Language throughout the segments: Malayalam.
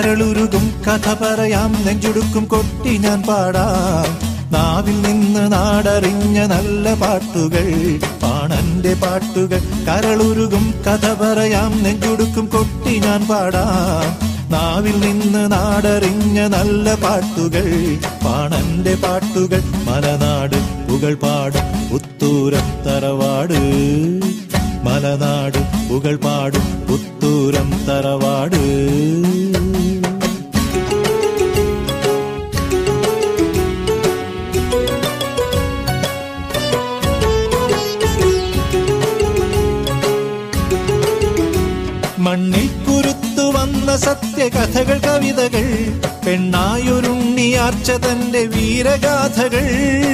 കരളുരുകും കഥ പറയാം നെഞ്ചുടുക്കും കൊട്ടി ഞാൻ പാടാം നാവിൽ നിന്ന് നാടറിഞ്ഞ നല്ല പാട്ടുകൾ പാണന്റെ പാട്ടുകൾ കരളുരുകും കഥ പറയാം നെഞ്ചുടുക്കും കൊട്ടി ഞാൻ പാടാം നാവിൽ നിന്ന് നാടറിഞ്ഞ നല്ല പാട്ടുകൾ പാണന്റെ പാട്ടുകൾ മലനാട് പുകൾ പാടും പുത്തൂരം തറവാട് മലനാട് പുകൾ പാടും പുത്തൂരം തറവാട് മണ്ണിൽ കുരുത്തു വന്ന സത്യകഥകൾ കവിതകൾ പെണ്ണായൊരുണ്ണിയാർച്ച തന്റെ വീരഗാഥകൾ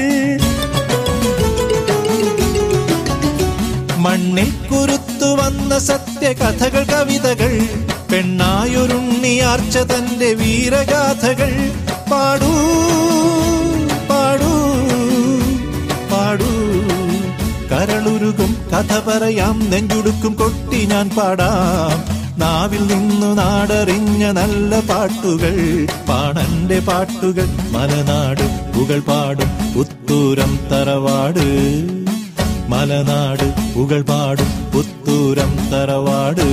മണ്ണിൽ കുരുത്തു വന്ന സത്യകഥകൾ കവിതകൾ പെണ്ണായൊരുണ്ണിയാർച്ച തന്റെ വീരഗാഥകൾ പാടൂ പാടൂ പാടൂ കരളുരുകും കഥ പറയാം നെഞ്ചുടുക്കും കൊട്ടി ഞാൻ പാടാം നാവിൽ നിന്നു നാടറിഞ്ഞ നല്ല പാട്ടുകൾ പാണന്റെ പാട്ടുകൾ മലനാട് പുകൾ പാടും പുത്തൂരം തറവാട് മലനാട് പുകൾ പാടും പുത്തൂരം തറവാട്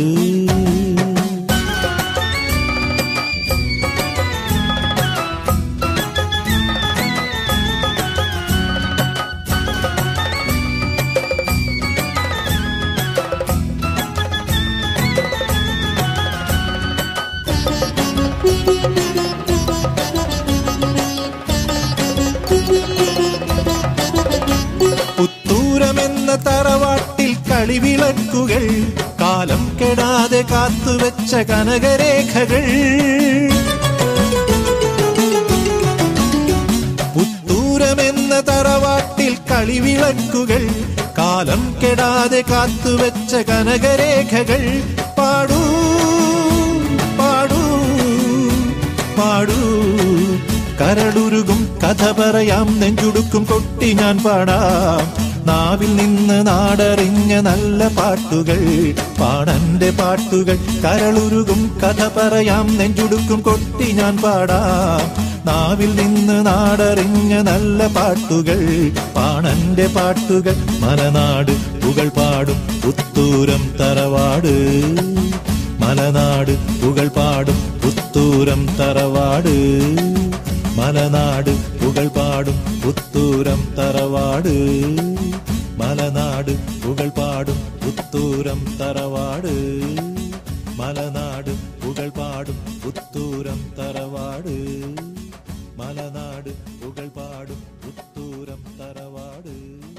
പുത്തൂരമെന്ന തറവാട്ടിൽ കളിവിളക്കുകൾ കാലം കെടാതെ കാത്തുവെച്ച കനകരേഖകൾ പുത്തൂരമെന്ന തറവാട്ടിൽ കളിവിളക്കുകൾ കാലം കെടാതെ കാത്തുവെച്ച കനകരേഖകൾ പാടൂ പാടൂ പാടൂ കരളുരുകും കഥ പറയാം നെഞ്ചുടുക്കും കൊട്ടി ഞാൻ പാടാം നാവിൽ നിന്ന് നാടറിഞ്ഞ നല്ല പാട്ടുകൾ പാടന്റെ പാട്ടുകൾ കരളുരുകും കഥ പറയാം നെഞ്ചുടുക്കും കൊട്ടി ഞാൻ പാടാം നാവിൽ നിന്ന് നാടറിഞ്ഞ നല്ല പാട്ടുകൾ പാണന്റെ പാട്ടുകൾ മലനാട് പുകൾ പാടും പുത്തൂരം തറവാട് മലനാട് പുകൾ പാടും പുത്തൂരം തറവാട് മലനാട് പുകൾ പാടും പുത്തൂരം തറവാട് മലനാട് പുകൾ പാടും പുത്തൂരം തറവാട് മലനാട് പുകൾ പാടും പുത്തൂരം തറവാട് മലനാട് പുകൾ പാടും പുത്തൂരം തറവാട്